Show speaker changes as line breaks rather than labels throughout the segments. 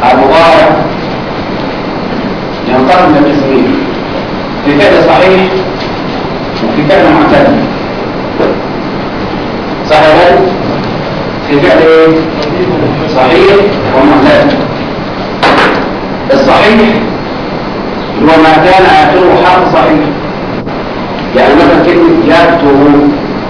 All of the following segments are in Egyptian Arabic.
المضارع ينقسم الى قسمين في فعل صحيح وفي فعل معتدل صح يا ولد؟ في فعل ايه؟ صحيح ومعتدل الصحيح هو ما كان اخره حرف صحيح يعني مثلا كلمه يكتب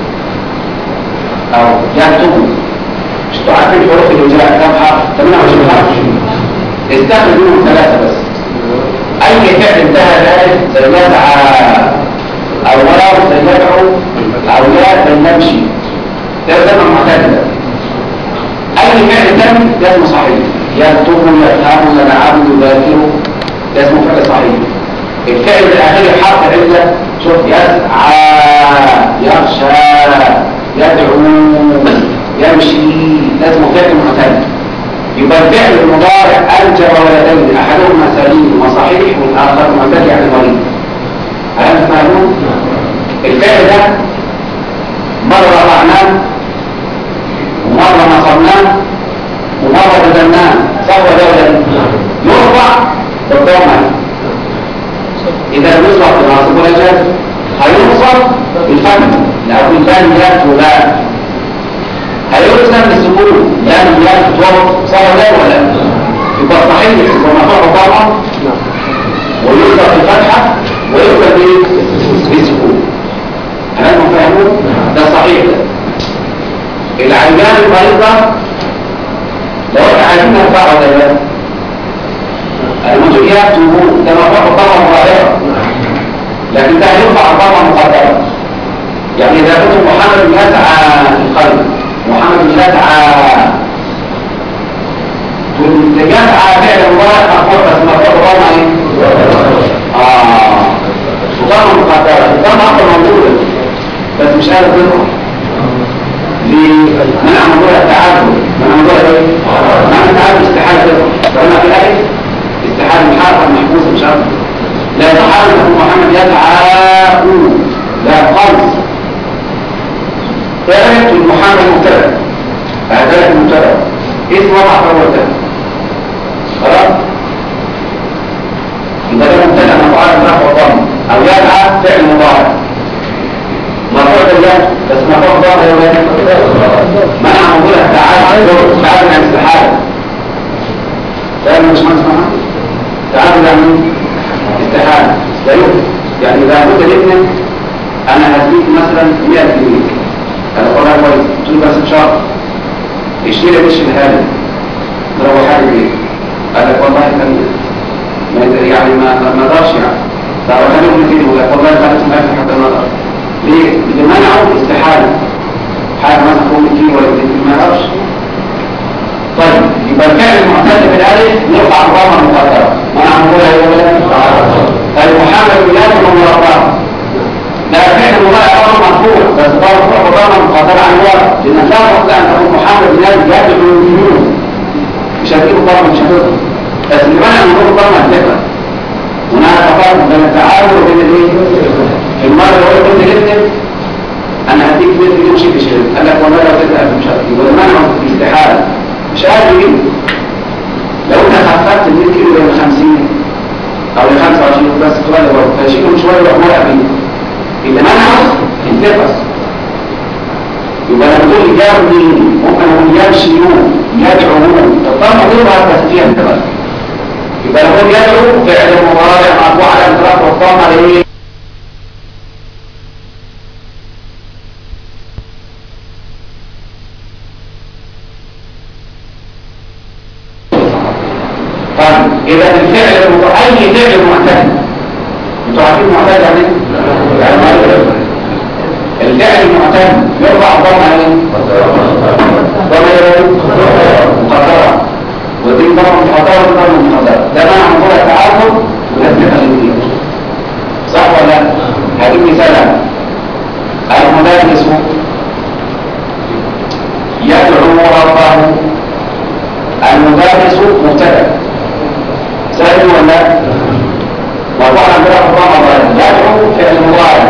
او يكتب مش انتوا عارفين حروف الهجاء كم حرف 28 حرف استخدم منهم ثلاثه بس اي فعل انتهى بألف زي يسعى او واو زي يدعو او يا زي يمشي ده ده معتدل اي فعل تاني ده اسمه صحيح يكتب يفهم يلعب يذاكر ده اسمه فعل صحيح الفعل الاخير حرف عله شوف يسعى يخشى يدعو يمشي ده اسمه فعل معتدل يبقى الفعل المضارع انجب ولدين احدهما سليم وصحيح والاخر معتدل يعني مريض هل تفهمون الفعل ده مره رفعناه ومره نصبناه ومره بدلناه صح ولا لا يرفع بالضمه اذا يصبح بالناصب ولا جاز هينصب بالفتح لو البان يكتب هيرسم بالسكون لان يكتب صار لا ولا يبقى صحيح ومرفوع طبعا ويكتب بالفتحه ويكتب بالسكون هل فاهمون ده صحيح ده العيان المريضه لو احنا عايزين نرفعه ولا لا الموجود يكتب ده مرفوع طبعا مغايره لكن ده هيرفع طبعا مقدره يعني اذا كنت محمد يسعى القلب محمد يسعى يسعى فعل مضارع مقبول بس مقبول طبعا ايه اه وطبعا مقدره طبعا اصلا موجوده بس مش قادر تطلع ليه منع موضوع التعادل منع موضوع ايه منع التعادل استحاله تطلع فانا في الايه استحاله محاربه محبوسه مش عارف لا يتحرك محمد يسعى لا خالص ثالث المحامل مبتدا هذا المبتدا اسم وضع فهو ده خلاص يبقى ده مبتدا مفعول برفع وضم او يدعى فعل مضارع مرفوع بالله بس مرفوع ضمه يا ولاد منع موجود تعالى تعالى عن الاستحاله فاهم مش معنى تعالى عن استحاله لا يمكن يعني اذا قلت لابنك انا هديك مثلا 100 جنيه انا والله كويس قلت له بس بشرط اشتري مش الهالي نروح حاجه بيه قال لك والله كان ما يقدر- يعني ما ما ما اقدرش يعني ده هو كان يقول كده يقول لك والله خليت ما في حتى ما اقدر ليه؟ اللي منعه استحاله حاجه مثلا فوق كيلو ولا 2 كيلو ما يقدرش طيب يبقى الفعل المعتد بالالف يرفع الضمه المقدره منع نقولها يا ولد طيب محمد بلاد ومربع لا فعل مضارع امر مرفوع بس مرفوع بضمه مقدره عن الورق لان لا بد ان تكون محمد بلاد يدعو المؤمنون مش هتجيب الضمه مش هتقدر بس اللي منع من نقول الضمه هتقدر هناك فرق بين التعاون وبين الايه؟ المره اللي قلت لابنك انا هديك 100 جنيه مش هتشتري قال لك والله لو تذهب مش هتجيب يبقى المنع استحاله مش قادر يجيب لو انت خففت ال 100 كيلو الى 50 او ل 25 بس شويه برضه فشيلهم شويه وروح مرق بيه اللي منعه النفس يبقى لما تقول يرمي ممكن اقول يمشي يوم يدعو يوم الضمه تظهر تسفيها انت بس يبقى لما اقول يدعو فعل مضارع مرفوع على الانطلاق والضمه ليه طيب إذا الفعل المض- أي فعل معتدل أنتوا عارفين معتدل يعني إيه؟ يعني ما يقدر. الفعل المعتدل يرفع ضمة إيه؟ ضمة إيه؟ مقدرة ودي ضمة مقدرة ودي ضمة مقدرة ده معنى موضوع التعارض ولازم الاثنين صح ولا لا؟ هديك مثال أنا. المدرس يدعو ربه المدرس مبتدا سهل ولا مرفوع عن طريق الضمه يدعو فعل مضارع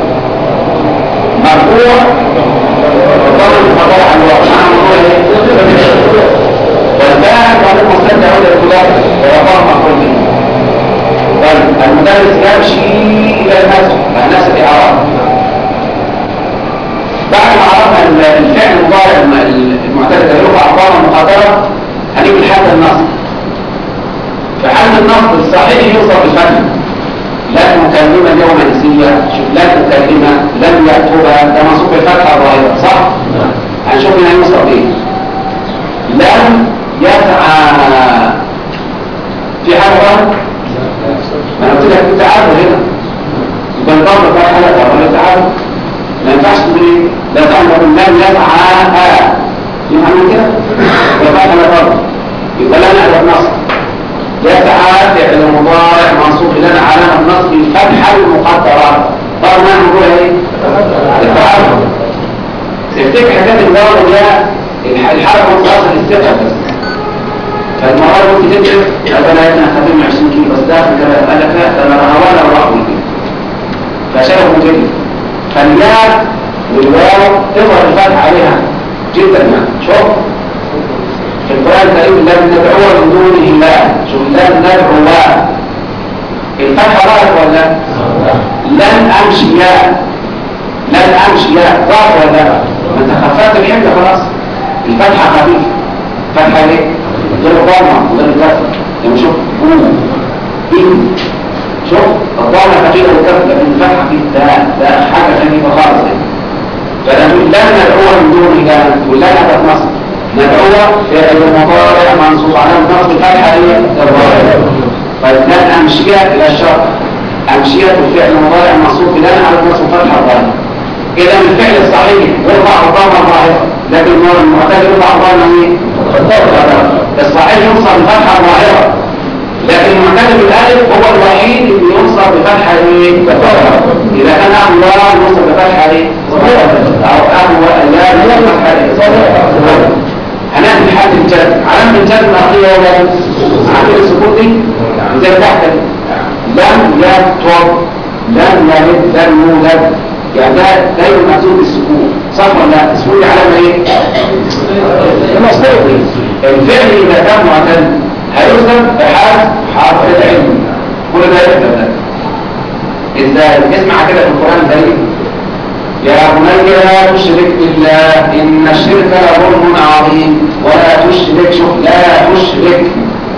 مرفوع الضمه المفضله عن الواقع والباء مرفوع مستند عود الخلاف والمدرس يمشي الى المسجد مع نفس الاعراب بعد ما عرفنا الفعل المضارع المعترف اللغه اعطانا مقدره هنيجي لحد النصب فحد النصب الصحيح يوصف بالفتح لا مكلمة يوم انسية شوف لا مكلمة لم يكتبها ده منصوب بالفتحة الظاهرة صح؟ هنشوف هنا يوصف ايه لم يسعى في حاجة ما انا قلت لك في تعادل هنا يبقى الضرب بقى حاجة ولا تعادل ما ينفعش تقول ايه لا تعلم لم يسعى يفهم كده يبقى انا ضرب يبقى لا نعرف نصب يسعى فعل مضارع منصوب لنا علامة النصب الفتحة المقدرة طبعا ما نقول ايه التعادل تفتكر حاجات الواو ده الحركة متواصل الثقة بس فالمرة ممكن تمشي أبدا احنا خدمنا 20 كيلو بس ده كده قال لك لا ده انا هوانا وراح كده فشبه كده فالياء والواو تظهر الفتح عليها جدا يعني شوف في القرآن الكريم لن ندعو من دونه الله شوف لن ندعو الله الفتحة ظهرت ولا لن أمشي يا لن أمشي يا ظهر ولا ما انت خففت الحمل خلاص الفتحة خفيفة فتحة ليه؟ غير الضمة غير الكسر يعني شوف قوم إن شوف الضمة خفيفة والكسر لكن الفتحة فيه ده ده حاجة خفيفة خالص فلن لن ندعو من دونه الله ولا هدف نصر ندعو فعل المضارع منصوب على النصب الفتحة هي الظاهرة طيب لن أمشية إلى الشرق أمشية الفعل المضارع منصوب لن على النصب الفتحة الظاهرة إذا الفعل الصحيح يرفع الضمة الظاهرة لكن المعتدل يرفع الضمة ايه؟ الصحيح ينصب بفتحة ظاهرة لكن المعتدل الألف هو الوحيد اللي ينصب بفتحة ايه؟ إذا كان الله ينصب بفتحة ايه؟ أو أهو لا ينصب بفتحة ايه؟ هنعمل حد الجد علامة الجد الأخيرة ولا عامل السكون دي زي تحت لم يكتب لم يلد لم يولد يعني ده دايما مكتوب بالسكون صح ولا لا السكون دي علامة ايه؟ المصدر الفعل إذا كان معتل هيوزن بحرف حرف العلم كل ده يكتب ده ازاي اسمع كده في القرآن الكريم يا بني لا تشرك بالله إن الشرك لظلم عظيم ولا تشرك شوف لا تشرك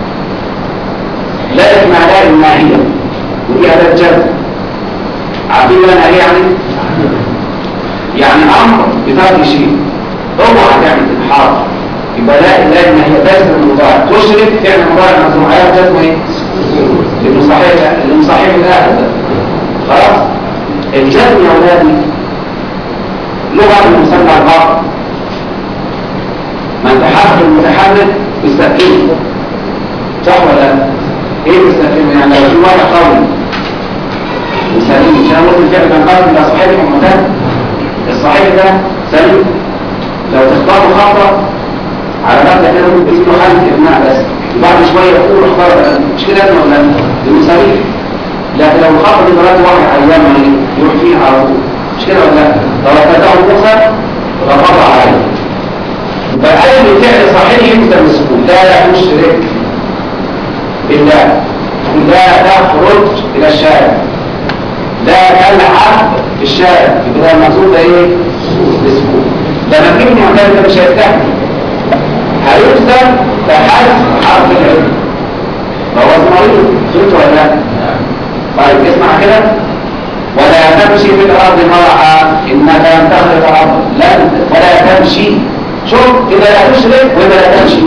لا اسمع لا الناهية ودي هذا الجزء عارفين لا ناهية يعني يعني أمر بترك شيء اوعى تعمل الحرف يبقى لا لا الناهية بس المضارع تشرك تعمل مضارع مجموع عليها جزء ايه؟ لأنه صحيح لأنه صحيح الآخر ده خلاص الجزم يا أولادي لغة المسمى الغرب ما انت حرف المتحرك بيستقيم صح ولا لا؟ ايه بيستقيم يعني لو في واحد قوي وسليم مش انا قلت الفعل كان قوي ده صحيح ومتان الصحيح ده سليم لو تختاروا خطأ على مبدا كده ممكن تجيب له حل ابناء بس وبعد شويه يقول اختار مش كده ولا لا؟ لانه سليم لكن لو الخطأ دي مرات واحد ايام يروح فيها على طول مش كده ولا لا؟ لو اتته موسى رفض عليه فأي فعل صحيح يكتب السكون لا تشرك بالله لا تخرج إلى الشارع لا تلعب في الشارع يبقى ده المقصود ده ايه؟ السكون لما تجيب المعتاد ده مش هيستحمل هيكتب بحذف حرف العلم فهو مريض فهمت ولا لا؟ طيب اسمع كده ولا تمشي في الأرض مرحا إنك لن تخلق الأرض لن ولا تمشي شوف إذا لا تشرك وإذا لا تمشي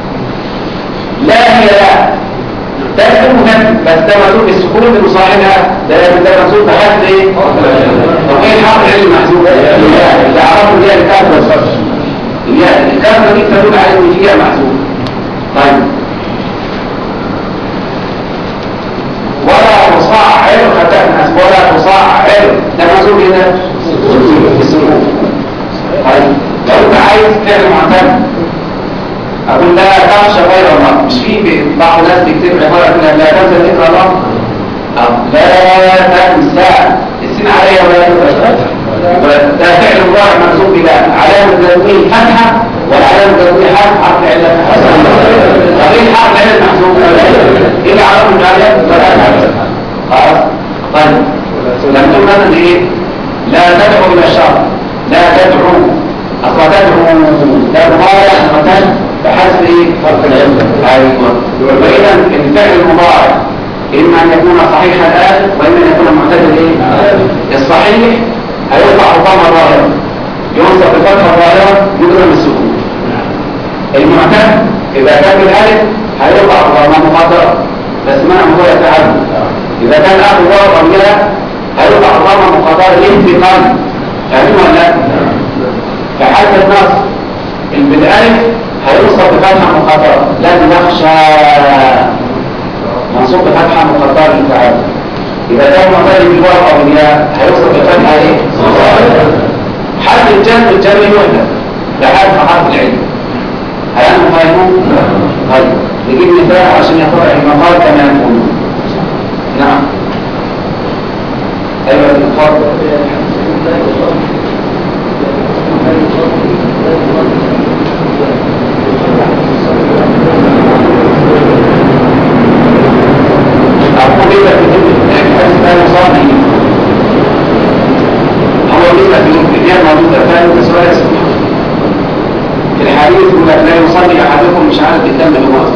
لا هي لا ده اسمه مهم بس ده مسؤول بالسكون اللي مصاحبها ده ده مسؤول بحد ايه؟ طب ايه الحرف العلمي محسوب؟ اللي عرفه اللي هي الكافه والفتح اللي هي الكافه دي تدل على ان فيها محسوب طيب ولا تصاعر فتحنا ولا تصاعر ده مسؤول هنا بالسكون طيب لو انت عايز فعل معتمد اقول لا تخشى غير الله مش في بعض الناس بيكتب عباره كده لا تنسى ذكر الله أو لا تنسى السين عليها ولا تنسى ده فعل مضارع منصوب بلا علامه تنوين فتحه والعلامه تنوين حرف حرف عله طب ايه حرف عله محسوب ايه اللي علامه العلامه خلاص ايوه واذا الفعل المضارع اما ان يكون صحيح الان واما ان يكون معتدل ايه الصحيح هيرفع ضم الظاهره ينصب بفتح الظاهره يضرب السكون المعتد اذا كان بالالف هيرفع ضم مقدره بس منع هو يتعلم اذا كان اخر واو ضميره هيرفع ضم مقدره الانتقال فاهمين ولا لا في حاله النص بالالف هيوصل بفتحه مقدره لن نخشى منصوب بفتحه مقدره للتعالى اذا كان مقدر بالواو او الياء هيوصل بفتحه ايه حرف الجر الجر يهدى لحرف حرف العلم هل انتم فاهمون طيب نجيب مثال عشان يقرا المقال كما يقول نعم ايوه اتفضل أقول لك الحديث لا يصلي هو لسه في الكتاب موجود فاهم بس هو اسمه الحديث يقول لك لا يصلي أحدكم مش عارف بالدم اللي هو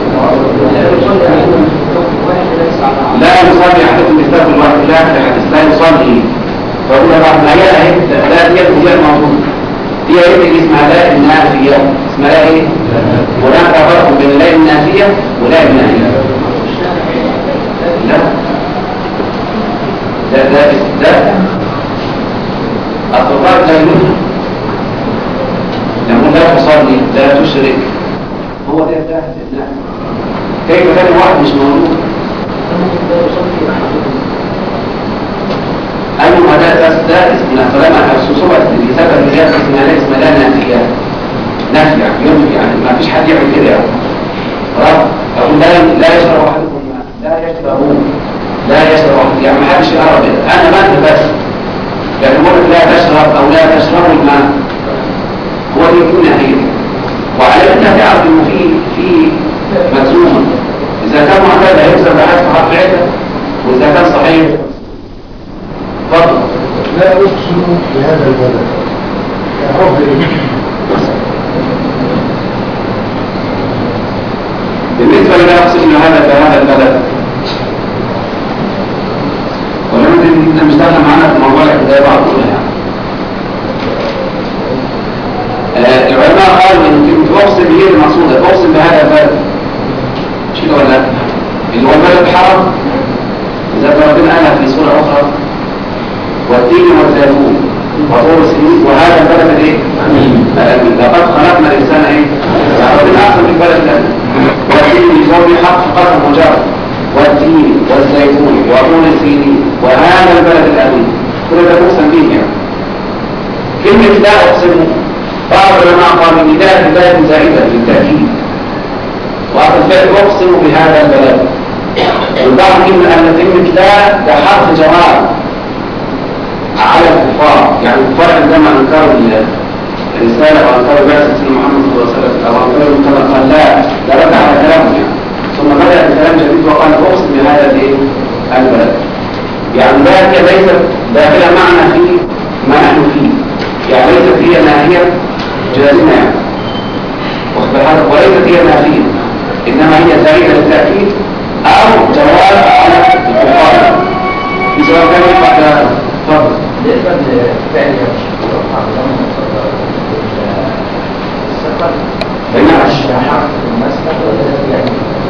لا يصلي أحدكم بالدم الواحد لا في الحديث لا يصلي فهو بعد ما هي لا دي هي موجود دي هي اللي اسمها لا النافية اسمها لا ايه؟ هناك فرق بين لا النافية ولا النافية لا ده ده ده الطباق لا يمكن لما لا تصلي لا تشرك هو ده ده لا كيف كان واحد مش موجود أيوة ده ده ده اسمنا طالما الصوصوة بسبب الرياض اسمها لا اسمها لا نافية نافية ينفي يعني ما فيش حد يعمل كده يعني خلاص أقول لا لا يشرب أحدكم لا يشرب لا يشرب يعني ما حدش يقرب انا ما بس لكن بقول لا تشرب او لا تشرب الماء هو اللي يكون نهيه وعلى انها تعرف انه في في مجزوم اذا كان معتاد هيكسر بحث حرف عده واذا كان صحيح تفضل
لا يقسم بهذا البلد رب
بالنسبة لما يقصد هذا بهذا البلد ولم انت مش داخل معانا في موضوع الاعتداء بعض يعني آه العلماء قالوا ان كلمة اقسم هي المقصودة اقسم بهذا البلد مش كده ولا لا؟ اللي هو البلد الحرم اذا ربنا قالها في سورة اخرى والتين والزيتون وطور سنين وهذا البلد الايه؟ امين لقد خلقنا الانسان ايه؟ يعني ربنا احسن من البلد الامين والتين بزوج حق قدر مجرد والتين والزيتون وطول السنين وهذا البلد الامين كل ده مقسم به يعني كلمة لا اقسم بعض العلماء قالوا ان ده بداية زائدة للتأكيد وأصل الفعل اقسم بهذا البلد والبعض كلمة ان كلمة لا ده حرف جواب على الكفار يعني الكفار عندما انكروا الرسالة وانكروا بعثة سيدنا محمد صلى الله عليه وسلم او انكروا المنكر قال لا ده رد على كلامهم يعني ثم بدأ بكلام جديد وقال اقسم بهذا الايه البلد يعني ذلك ليست داخلة معنا في ما نحن فيه يعني ليست هي ناهية جازمة يعني وليست هي نافية انما هي زائدة للتأكيد او جواب على الكفار بسبب كلمة بعد تفضل
بالنسبة لفعل السفر
بينما
حرف المسكن ولا يعني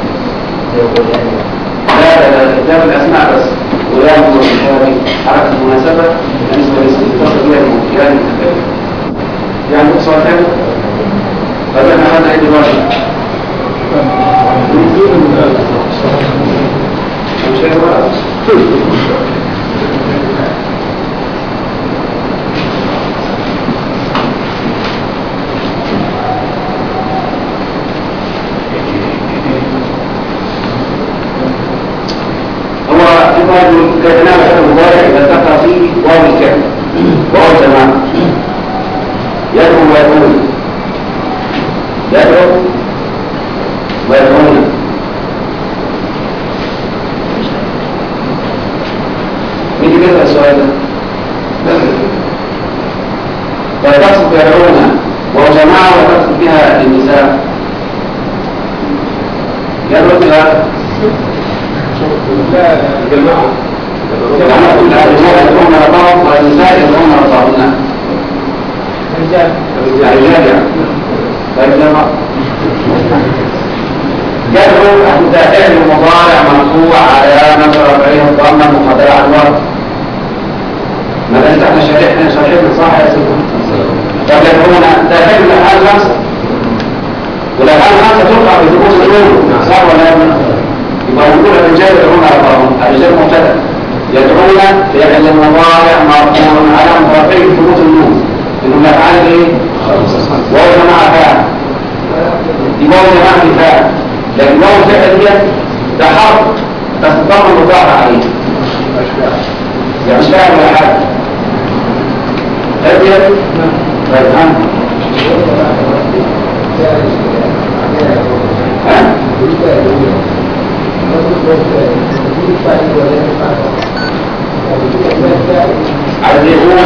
لا لا لا كتاب الأسماء بس ولا ينظر الشهري حركة المناسبة بالنسبة للاتصل بها الممكنات المتكلمة يعني سؤال ثاني فبنا أخذنا عيد الراشد مش عيد الراشد يقال كتنام حرف المضارع اذا التقى فيه واو الكلمه واو الجماعه يدعو ويدعون يدعو ويدعون مين اللي بيسال السؤال ده؟ فتقصد يدعون وجماعه وتقصد بها النساء يدعو إلى
جماعة
كما قلنا الرجال يدعون ربهم والنساء يدعون ربهن
رجال
الرجال يعني طيب لما يدعو ده فعل مضارع مرفوع على نظر بعين الضمه المقدره على الوقت ما دام احنا شارحنا شارحنا صح يا سيدي طب يدعون ده فعل الافعال الخمسه والافعال الخمسه ترفع بثبوت النون صح ولا لا؟ يبقى نقول الرجال يدعون ربهم الرجال مبتدا يدعون فعل مضارع مرفوع على مضارعين ثبوت النون انه الافعال ايه؟ واو جماعه فاعل دي واو جماعه في فاعل لكن واو الفعل دي ده حرف بس الضمه مضاعف عليه يعني مش فاهم ولا حاجه هذه طيب ها ها عايز يقول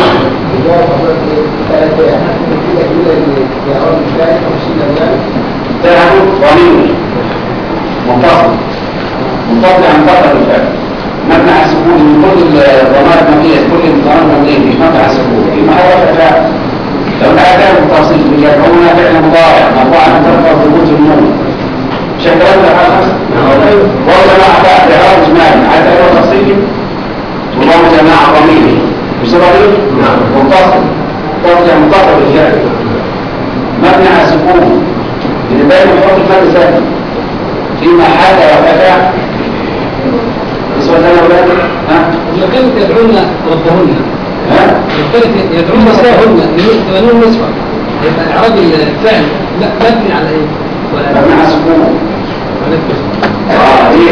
ده ضمير منفصل منفصل عن فتره الفعل مبنى على السكون من كل الضمائر المبنيه كل الضمائر المبنيه مش مبنى على السكون في محل فعل لو كان فعل متصل يدعون فعل مضارع مرفوع عن ترفع ثبوت النون شكلت لها خمسه وهو جماعه بقى اعراب اجمالي عايز اعراب تفصيلي وهو جماعه ضمير مش ضمير متصل متصل متصل بالفعل مبني على السكون اللي دايما يحط المد ذاتي في محل رفع السؤال ده يا ولاد ها
لو كانت يدعون ربهن
ها
لو كانت يدعون ربهن يمنون نصفا يبقى اعراب الفعل لا مبني على ايه؟ ولا
مبني على السكون
ولا الكسر.
اه ايه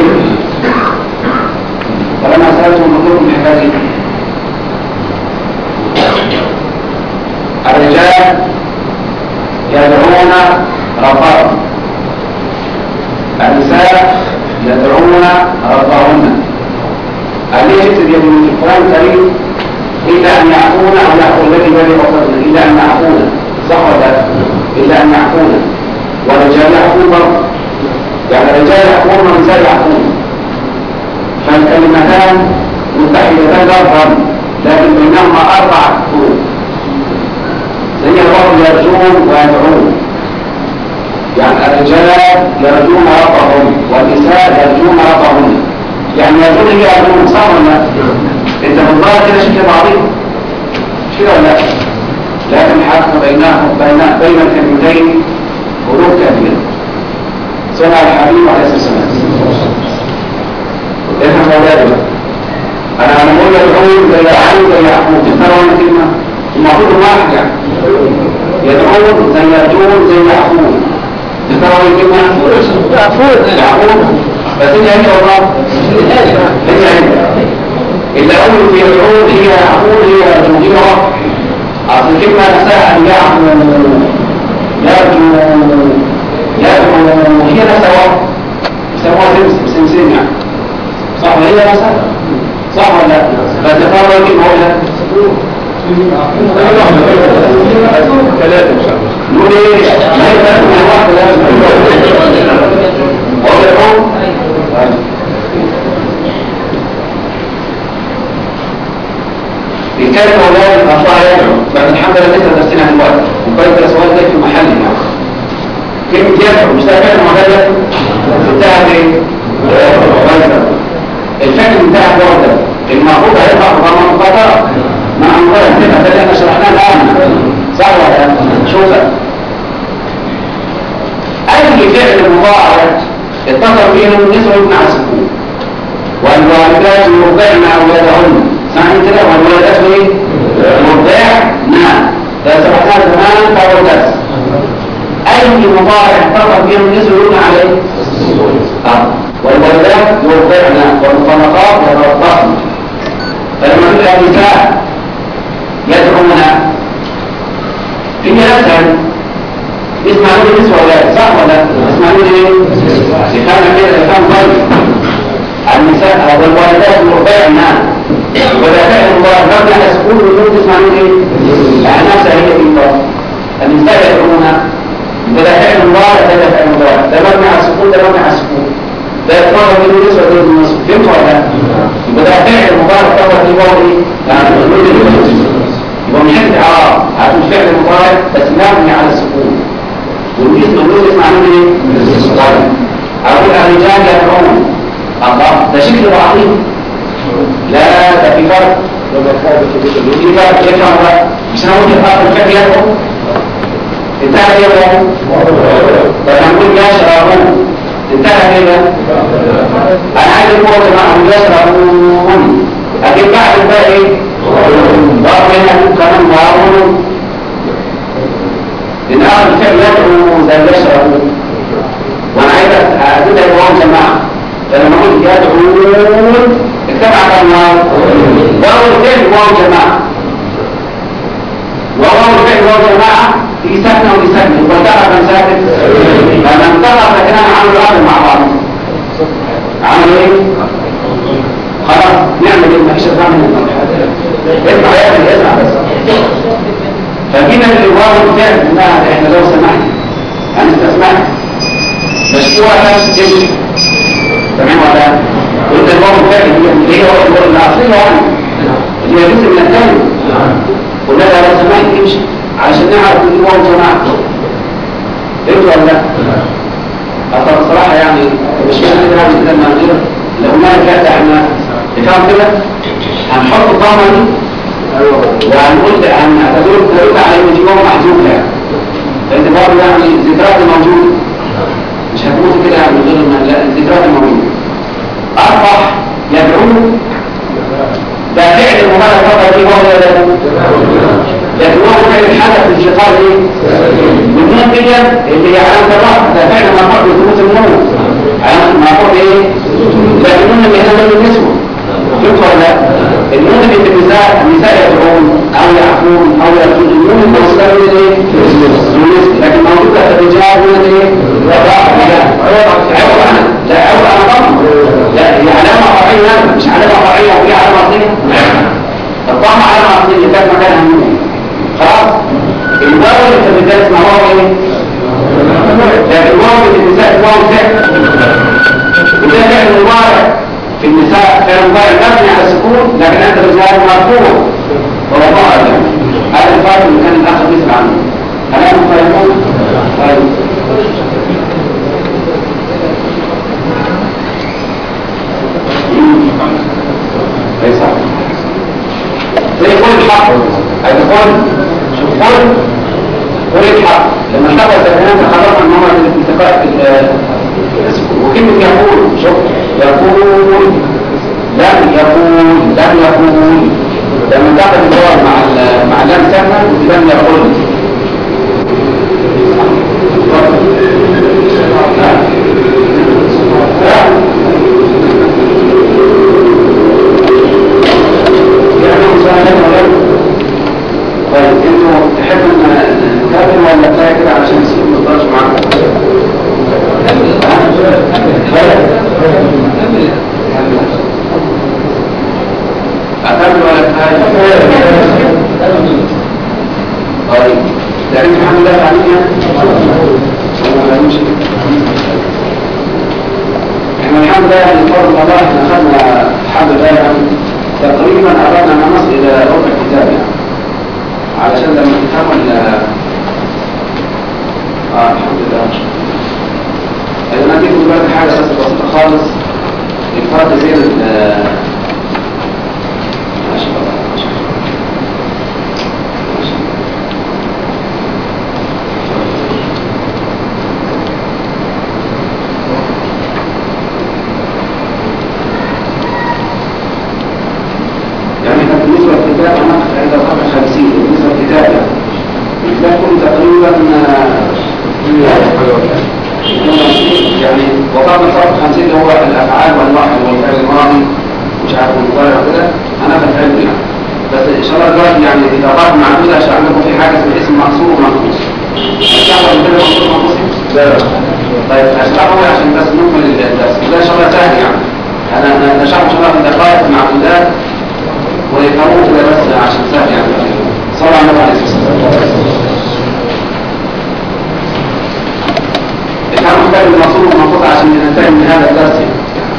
طب انا سالتهم بقولكم الحكايه دي الرجال يدعون ربهم النساء يدعون ربهن الذي يكتب يد من القران الكريم الا ان يعفون او يعفو الذي بين وقتنا الا ان يعفون صح ولا لا؟ الا ان يعفون والرجال يعفون برضه يعني الرجال يعفون والنساء يعفون فالكلمتان متحدتان لفظا لكن بينهما اربع فروق زي الرجل يرجون ويدعون يعني الرجال يرجون ربهم والنساء يرجون ربهن يعني يرجون هي يرجون صح ولا لا؟ انت بالظاهر كده شكل بعضهم مش كده ولا لا؟ لكن حتى بينهم بين بين الكلمتين فروق كبيره صنع الحبيب عليه الصلاه والسلام افهم اولادي انا لما اقول يدعون زي يعقوب زي يعقوب تختاروا انا كلمه المفروض واحد يعني يدعون زي يرجون زي يعقوب تختاروا انا كلمه يعقوب يعقوب بس هي هي والله هي هي اللي اقول في يدعون هي يعقوب هي يرجون هي رب اصل الكلمه نفسها ان يعقوب يرجو يرجو هي نفسها واحد يسموها سمسم سمسم يعني صح ولا هي نفسها صح ولا لا بس تفرق كيف هو لا ثلاثة إن شاء الله نقول إيه ما هي ثلاثة من واحد لازم هو يقول بيتكلم أولاد أطلع يدعو بعد الحمد لله لسه درسنا دلوقتي وكويس ده سؤال ده في محل يعني كلمة يدعو مش ده فعل معتدل انتهى بايه؟ الفعل انتهى بوردة المفروض هيطلع بضمان مقدرة مع مقدرة كده ده اللي احنا شرحناه الآن صح ولا لا؟ شوف أي فعل مضارع اتصل به النسوة مع السكون والوالدات يرضعن أولادهن سمعني كده والولادات ايه؟ مرضعن ده سبقناه زمان في أول درس أي مضارع اتصل به النسوة يبنى عليه آه. والولدات يرضعن والمطلقات يترضعن فلما تبقى النساء يدعون في أسهل اسمعوا لي نسوة أولاد صح ولا اسمعوا لي ايه؟ يفهم كده يفهم طيب النساء والولدات يرضعن ولا فعل الله مبنى على سكون النون تسمعوا لي ايه؟ يعني نفسها هي في الله النساء يدعون ولا فعل الله ده فعل الله ده مبنى على السكون ده مبنى على السكون المضارع دي بالنسبه دي بالنص فهمت ولا لا؟ يبقى ده فعل المضارع دوت اللي هو ايه؟ يعني الضمير اللي بالنص. يبقى من حيث الاعراب هتقول فعل المضارع بس مبني على السكون والجسم الجزء اسمه عنه ايه؟ طيب اقول الرجال يدعون الله ده شكل عظيم لا ده في فرق في فرق ايه فرق بقى؟ مش انا قلت الفرق الفعل يدعو انتهى كده طب هنقول يشربون انتهى كده انا عايز اقول يا جماعه يشربون اجيب بعد بقى ايه برضه هنا هنقول كمان معاون لان اخر الفعل يدعو زي يشربون وانا عايز ازيد الواو جماعه فلما اقول يدعون اجتمع كم واو واو الفعل واو جماعه وواو الفعل واو جماعه في سكنه ودي سكنه يبقى انتقل من ساكن لما انتقل فكان عملوا الامر مع بعض عملوا ايه؟ خلاص نعمل ايه؟ مفيش اسمع من اسمع يا ابني اسمع بس فجينا للواو الفعل لا احنا لو سمحت انا استسمعت مشروع نفس تمشي تمام ولا لا؟ قلت الواو الفعل هي هي هو الاصليه يعني اللي هي جزء من الكلمه قلنا لها لو سمحت تمشي عشان نعرف ان هو جماعة فهمت ولا لا؟ اصلا الصراحة يعني مش معنى كده يعني كده ما غير لو ما رجعت احنا تفهم كده هنحط الضامة دي وهنقول هنعتبر تقول على ان دي يوم محجوب يعني لان برضه يعني الذكريات موجودة مش هتموت كده يعني من غير ما لا الذكريات موجودة اصبح يدعون ده فعل المبالغة فقط دي هو يدعون لكن هو فعل الحدث في الشيطان ايه؟ والنون دي اللي هي علامة الرفع ده فعل مرفوع بثبوت النون علامة مرفوع ايه؟ لكن النون اللي هنا من النسوة فهمت ولا لا؟ النون اللي في النساء النساء يدعون او يعفون او يرجون النون الموصولة من ايه؟ بالنسبة لكن موجودة في الرجال من ايه؟ الرفع لا عوض عنها لا عوض عن ضم لا هي علامة فرعية مش علامة فرعية وهي علامة أصلية الضم علامة أصلية كانت مكانها النون خلاص الواو اللي في الرجال اسمها واو ايه لكن الواو في النساء واو فعل وده فعل مضارع في النساء فعل مضارع مبني على السكون لكن عند الرجال مرفوع وهو ضارع هذا الفرق اللي كان الاخر بيسال عنه هل انتم فاهمون؟ طيب ليس زي كل الحق هيدخل شوف كل كل الحق لما اشتغل زمان خلصنا ان هو الانتقاء وكلمة يقول شوف يقول لم يقول لم يقول لما دخل الدور مع مع لم سهل لم يقول طيب انتوا تحبوا نكمل ولا كفايه كده علشان نسيب ما نقدرش معاكم اكمل ولا كفايه طيب يعني الحمد لله علينا احنا الحمد لله يعني بفضل الله احنا اخذنا الحمد لله يعني تقريبا اردنا ان نصل الى ربع الكتاب يعني علشان لما تفهموا ال اه الحمد لله انا اديكم دلوقتي حاجه بس بسيطه خالص الفرق بين ال ما شاء الله ما شاء الله ما شاء الله يعني كان بالنسبة للكتاب أنا عند الصفحة 50 بالنسبة للكتاب يعني الكتاب كله تقريبا يعني وقعنا الصفحة 50 اللي هو الأفعال والواحد والفعل الماضي مش عارف المضارع وكده أنا بفعله يعني بس إن شاء الله دلوقتي يعني إذا ضاف معدودة عشان عندكم في حاجة اسمها اسم مقصور ومنقوص هتعرفوا من كده مقصور ومنقوص؟ لا طيب هشرحه عشان بس نكمل الدرس ده إن شاء الله سهل يعني أنا أنا نشرحه إن شاء الله في دقائق معدودات ويفهموا كده بس عشان سهل يعني صلى على النبي عليه الصلاه والسلام الكلام مختلف المقصود والمنقوص عشان ننتهي من هذا الدرس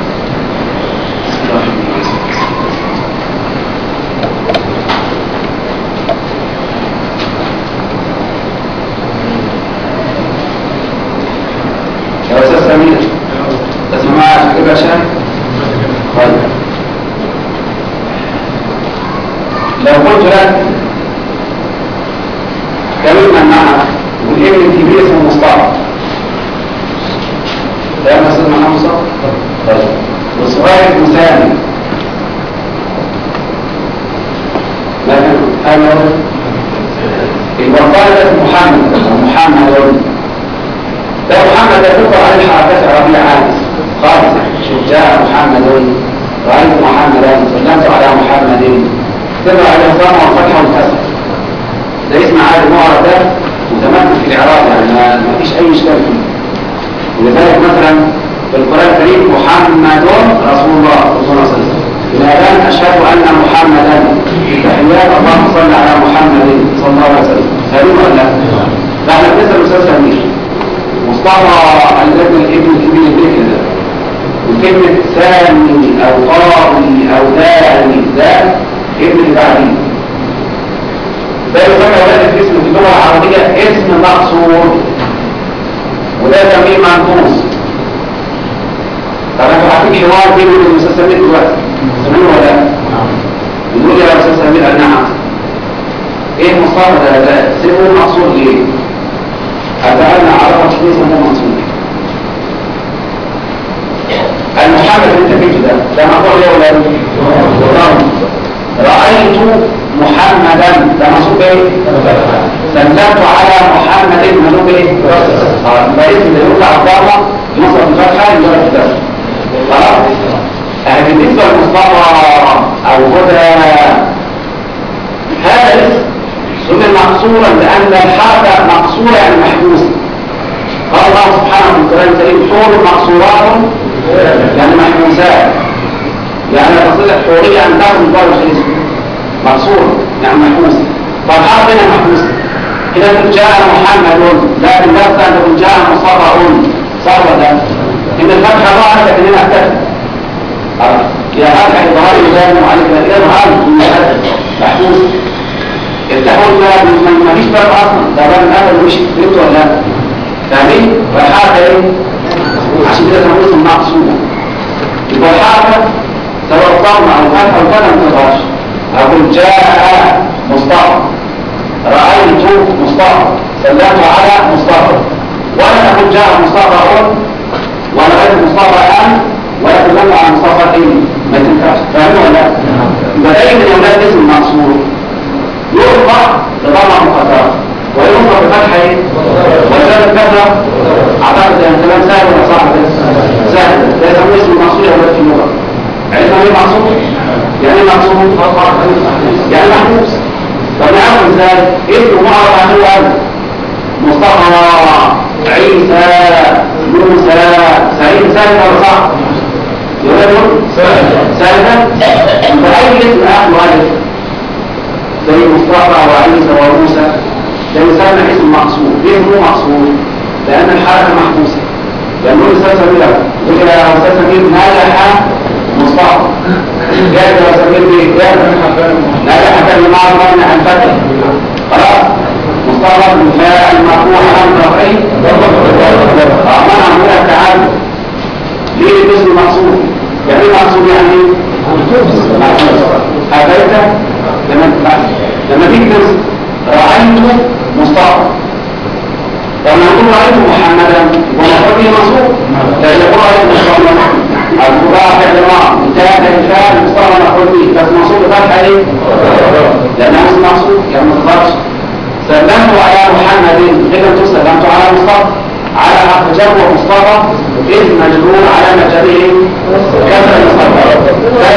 وهذه الحركات العربية عادة خالص شوف جاء محمد رأيت محمدا سلمت على محمد تبع الإعظام والفتح والكسر ده اسم عادي معرض ده متمكن في الإعراب يعني ما ما فيش أي إشكال فيه ولذلك مثلا في القرآن الكريم محمد رسول الله صلى الله عليه وسلم في الأذان أشهد أن محمدا في التحيات اللهم صل على محمد صلى الله عليه وسلم سليم ولا لا؟ لا احنا بنسأل الأستاذ سمير مصطفى الابن الابن الكبير الذكر ده وكلمة سامي أو قاضي أو داعي ده ابن اللي بعديه ده يسمى ولاد اسم في اللغة العربية اسم مقصور وده تمرين منقوص طب انتوا عارفين حوار بيني وبين الاستاذ سمير دلوقتي سمعوا ولا لا؟ بيقول يا استاذ سمير قال نعم ايه مصطفى ده ده سمه مقصور ليه؟ أتعلم عرفة ليس ده مقصود المحمد اللي انت فيه ده ده مقصود يا ولاد رأيت محمدا ده مقصود ايه؟ سلمت على محمد مقصود ايه؟ اه يبقى اسم اللي يطلع الضامة يوصل بفتحة يجرب الكسر خلاص؟ اه بالنسبة لمصطفى أو هدى هذا اسم سمي مقصورا لأن الحركة مقصورة يعني محبوسة قال الله سبحانه في القرآن الكريم حور مقصورات يعني محبوسات يعني تصل حورية أن تأخذ الضرب في اسمه مقصورة يعني محبوسة فالحركة هنا محبوسة إذا تقول جاء محمد لكن لا تقول جاء مصطفى صار ده إن الفتحة ظهرت لكن هنا اختفت يا فتح الظهر يبان وعليك الإظهار محبوس افتحوا الباب ما فيش باب اصلا ده باب القفل مش فهمت ولا لا فاهمين والحركه ايه عشان كده كان اسم مقصود يبقى الحركه سواء ضم او فتح او فتح ما تقدرش اقول جاء مصطفى رايت مصطفى سلمت على مصطفى ولا اقول جاء مصطفى ولا رايت مصطفى الان ولا سلمت على مصطفى ايه ما تنفعش فاهمين ولا لا يبقى دايما يا اولاد اسم مقصود يرفع بضمع مقدرة ويرفع بفتح ايه؟ وزاد الكثرة اعتقد ان كلام سهل ولا صعب سهل ده يسمى اسم المقصود يا ولاد في اللغة عرفنا ايه مقصود؟ يعني ايه مقصود؟ يعني محبوس طب نعرف ازاي؟ اسمه معرض عن الأرض مصطفى عيسى موسى سعيد سهل ولا صعب؟ يا ولاد سهل سهل فأي اسم أخذ ألف زي مصطفى وعيسى وموسى ده يسمى اسم مقصود ليه هو مقصود لان الحركه محبوسه لانه الاستاذ سمير يقول يا استاذ سمير نجح مصطفى جاب يا سمير بيه جاب نجح كان معه مبنى عن فتح خلاص مصطفى بالفاعل مرفوع عن رفعه منع من التعامل ليه الاسم مقصود يعني ايه مقصود يعني هذا لما لما تيجي ترسم رأيت مصطفى لما نقول رأيت محمدا ونقول به منصوب لا يقول رأيت مصطفى الفقراء يا جماعة انتهى الفعل مصطفى نقول به بس منصوب بفتح ايه؟ لأنه اسم منصوب يعني ما تقدرش سلمت على محمد كده تقول سلمت على مصطفى على حرف جر ومصطفى اسم مجرور على مجره كسر مصطفى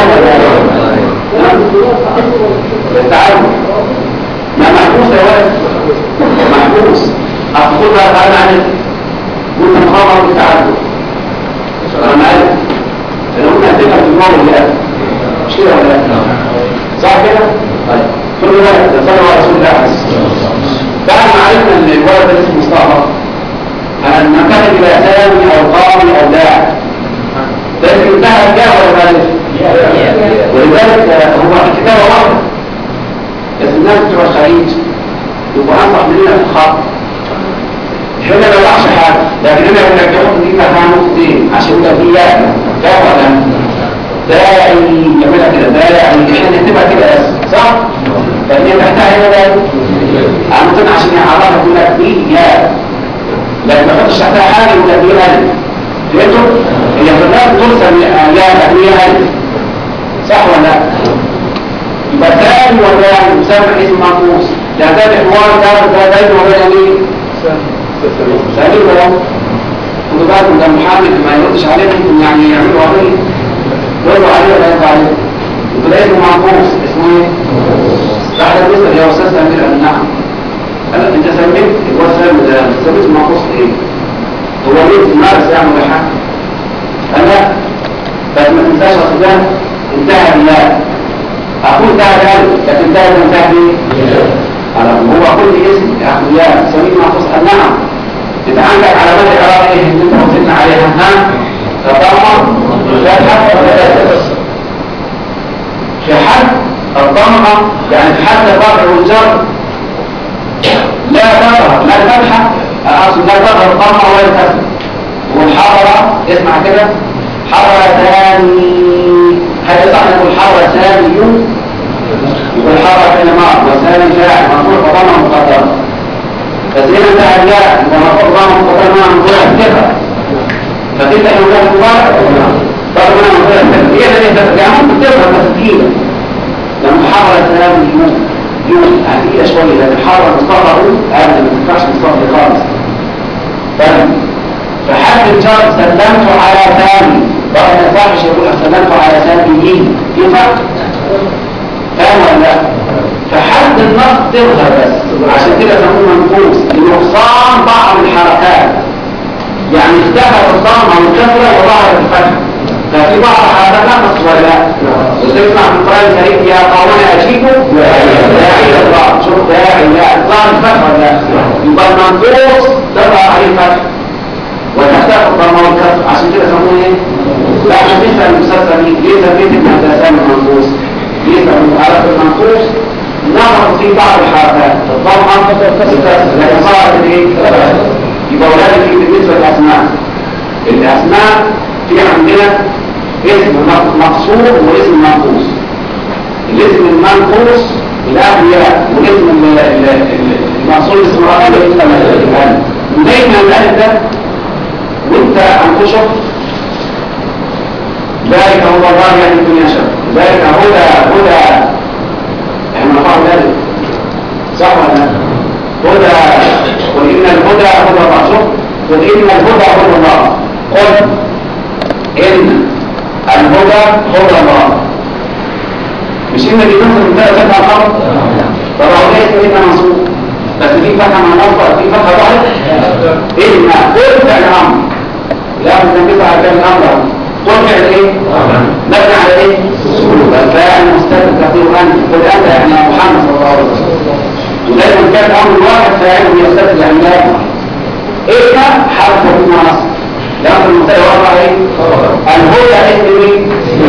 التعلم ما محبوس يا ولد محبوس أقول بقى تعالى عن قلنا مخاطر بالتعلم أنا معلم أنا قلنا هتبقى في الموضوع اللي قبل مش كده ولا لا؟ صح كده؟ طيب كل ده ده صلى على رسول الله عليه الصلاة والسلام بعد ما عرفنا ان الولد ده اسمه مصطفى هننتقل الى سامي او قاضي او داعي لكن انتهى الجاه ولا مالك؟ ولذلك هو الكتابة واحدة بس الناس بتوع الخليج يبقوا أنصح مننا في الخط هنا ما يضعش حاجة لكن هنا يقول لك تحط دي مكان نقطتين عشان يبقى في ياء ده ولا داعي يعملها كده داعي احنا نكتبها كده اسم صح؟ لأن هي تحتها هنا داعي عمتنا عشان يعرفها يقول لك دي ياء لكن ما تحطش تحتها حاجة يقول لك دي ألف فهمتوا؟ هي في الناس ترسل ياء لكن هي ألف صح ولا لا؟ يبقى ثاني ولا يعني مسمى اسم منقوص ده ده الحوار ده ده ده ولا يعني ثاني ولا خدوا بالكم ده محامي ما يردش عليه ممكن يعني يعملوا قضيه يردوا عليه ولا يردوا عليه يبقى ده اسمه معكوس اسمه ايه؟ بعد المثل يا استاذ تامير قال نعم قال انت سميت هو سامي ده سميت المعكوس ايه؟ هو ليه تمارس يعني ولا حاجه؟ قال لا بس ما تنساش اصل ده انتهى بالله اقول انتهى بالله لكن انتهى انتهى بايه؟ على هو كل اسم يا اخي يا سميت معكوس قال نعم انت عندك علامات اعراب ايه اللي انت وصلنا عليها ها الضمه لا حد ولا لا في حد الضمه يعني في حد الرفع والجر لا تظهر لا تبحث اقصد لا تظهر الضمه ولا تسمع والحرره اسمع كده حرة ثاني هل صح نقول حرة ثاني يقول حرة كلمات وثاني فاعل مرفوع فضمه مقدمه بس هنا انت لا انت مرفوع ضمه مقدمه مع نقول افتخر فكنت احنا نقول مبارك طبعا انا نقول افتخر هي اللي تفتخر يعني ممكن تفهم بس تقيلة لما حرة ثاني يوم يوم يعني تقيلة شوية لان حرة مصطفى هذا ما تنفعش مصطفى خالص فاهم فحد الجر سلمت على ثاني بقى ما ينفعش يقول سلمت على ثاني ينفع فاهم ولا لا فحد النص تظهر بس عشان كده سموه منقوص لنقصان بعض الحركات يعني اختفت الضمه والكسره وظهرت الفتح ففي بعض الحركات نقص ولا لا وتسمع في القران الكريم يا قوم اجيبوا داعي الى الله شوف داعي لا ظهر الفتح ولا لا يبقى المنقوص تظهر عليه الفتح وتحتاج الضمه والكسر عشان كده سموه ايه؟ لا احنا بنسال المسلسل مين؟ ليه سميت الاسامي المنقوص؟ ليه سموه على المنقوص نظر في بعض الحركات الضمه والكسر لكن صارت ايه؟ يبقى ولازم في بالنسبه للاسماء الاسماء في عندنا اسم مقصور واسم منقوص الاسم المنقوص الاغنياء والاسم المقصور اسم رقم دايما الالف ده وانت انكشف ذلك هو الله يعني الدنيا شر ذلك هدى هدى احنا نقع ذلك صح ولا لا هدى قل ان الهدى هدى الله شوف قل ان الهدى هدى الله قل ان الهدى هدى الله مش ان دي مثل من ثلاث فتحة الخبر طبعا ليس ان منصوب بس في فتحة مع نصب في فتحة ضعيف ان قل فعل امر لا تنبيه على كلمة امر قل فعل ايه مبني على ايه الفاعل مستتر كثير انت قل انت يعني يا محمد صلى الله عليه وسلم ودايما كان امر واحد فاعله يستتر يعني لا ايه حرف مبني مع نصب لأن المبتدا وضع ايه الهدى اسم مين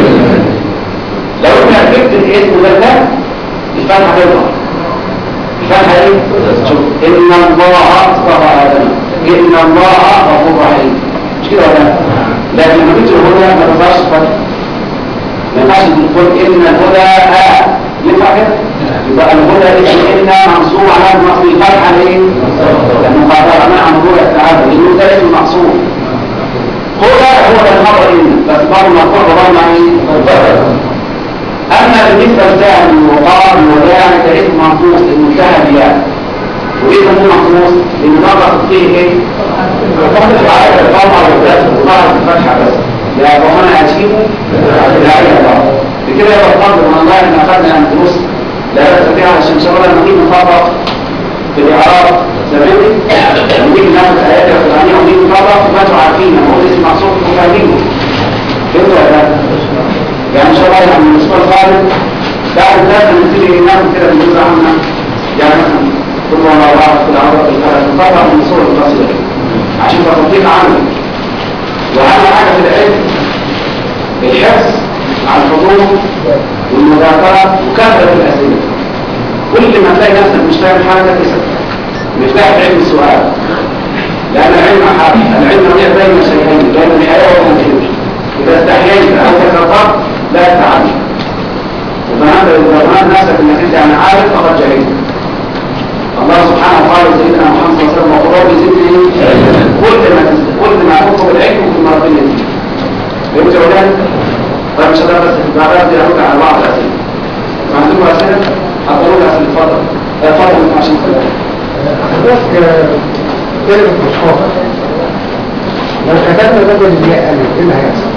لو انت جبت الاسم ده ده الفتحه تظهر الفتحه ايه شوف ان الله اصطفى ادم ان الله غفور رحيم مش كده ولا لا لكن لما جبت الهدى ما تظهرش الفتحه ما ينفعش تقول ان الهدى آه ينفع كده يبقى الهدى اسم ان منصوب على نصب الفتحه ليه لانه خاطر عن موضوع التعامل لانه ده اسم مقصود هو هو ده الخبر إن بس بعض المرفوع وضعنا ايه أما بالنسبة لسهل وقال وداعي ده اسم منقوص المنتهى بيان وإيه سموه منقوص؟ لأن نقص فيه إيه؟ عدد القمر والبس وظهرت الفتحة بس لا ربنا أجيبه لا إله الله بكده يبقى الفضل من الله إن أخذنا أن دروس لا بأس فيها عشان إن شاء الله نقيم نفرق في الإعراب زماني نجيب ناخد آيات القرآنية ونجيب نفرق ما انتوا عارفين هو اسم مقصود وفاهمينه فهمتوا ولا لا؟ يعني ان شاء الله يعني الاسبوع القادم بعد ذلك نبتدي ناخد كده بالجزء عنا يعني مثلا كل ما بعض في العرض نفرق من صور القصيدة عشان تطبيق عملي واهم حاجة في العلم الحفظ على الحضور والمذاكرة وكثرة الأسئلة كل ما تلاقي نفسك مش فاهم حاجة تسأل مفتاح علم السؤال لأن العلم حق العلم رجع بين شيئين بين الحياة والموت إذا استحييت أو تكررت لا تتعلم وظننت إذا ظننت نفسك أنك أنت يعني عارف فقد جهلت الله سبحانه وتعالى سيدنا محمد صلى الله عليه وسلم وقل رب زدني كل ما كل ما تطلب العلم وكل ما ربنا يزيد فهمت يا ولاد؟ طيب ان شاء الله بس بعدها بدي ارد على بعض الاسئله ما عندكم اسئله؟ هقول لك اسئله اتفضل اتفضل عشان كده
حضرتك كلمة مشهور لو كتبنا بدل الياء ألف إيه اللي هيحصل؟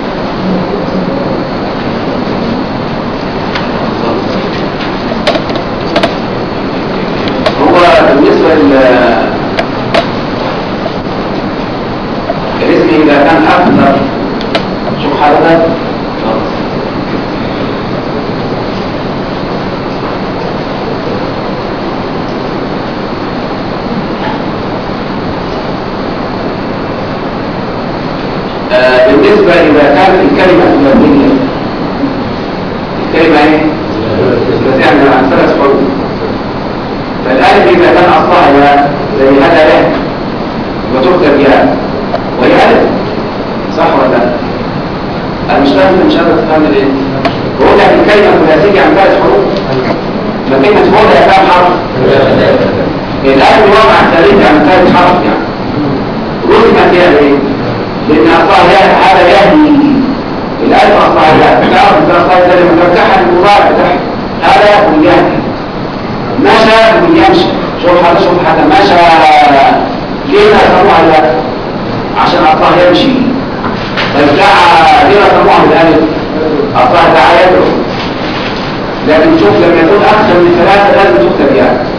هو بالنسبة لل الاسم إذا كان أكثر شوف حضرتك خلاص. آه، بالنسبة إذا كانت الكلمة ثلاثية الكلمة إيه؟ بتعمل عن ثلاث حروف فالآلف إذا كان أصلها ياء زي هذا له وتكتب ياء وهي ألف صح ولا لا؟ أنا مش فاهم مش قادر تفهم ليه؟ بقول لك الكلمة ثلاثية عن ثلاث حروف ما كلمة هدى كام حرف؟ الآلف الوضع الثالث عن ثالث حرف يعني رسمت فيها ليه؟ لأن أصلها ياء هذا يهدي الألف أصلها ياء تعرف إذا أصلها ياء لما تفتحها المضارع بتاعها هذا يكون يهدي مشى يكون يمشي شوف هذا شوف هذا مشى ليه ما سموها ياء؟ عشان أصلها يمشي طيب دعا ليه ما سموها بالألف؟ أصلها دعا يدعو لكن شوف لما يكون أكثر من ثلاثة لازم تكتب ياء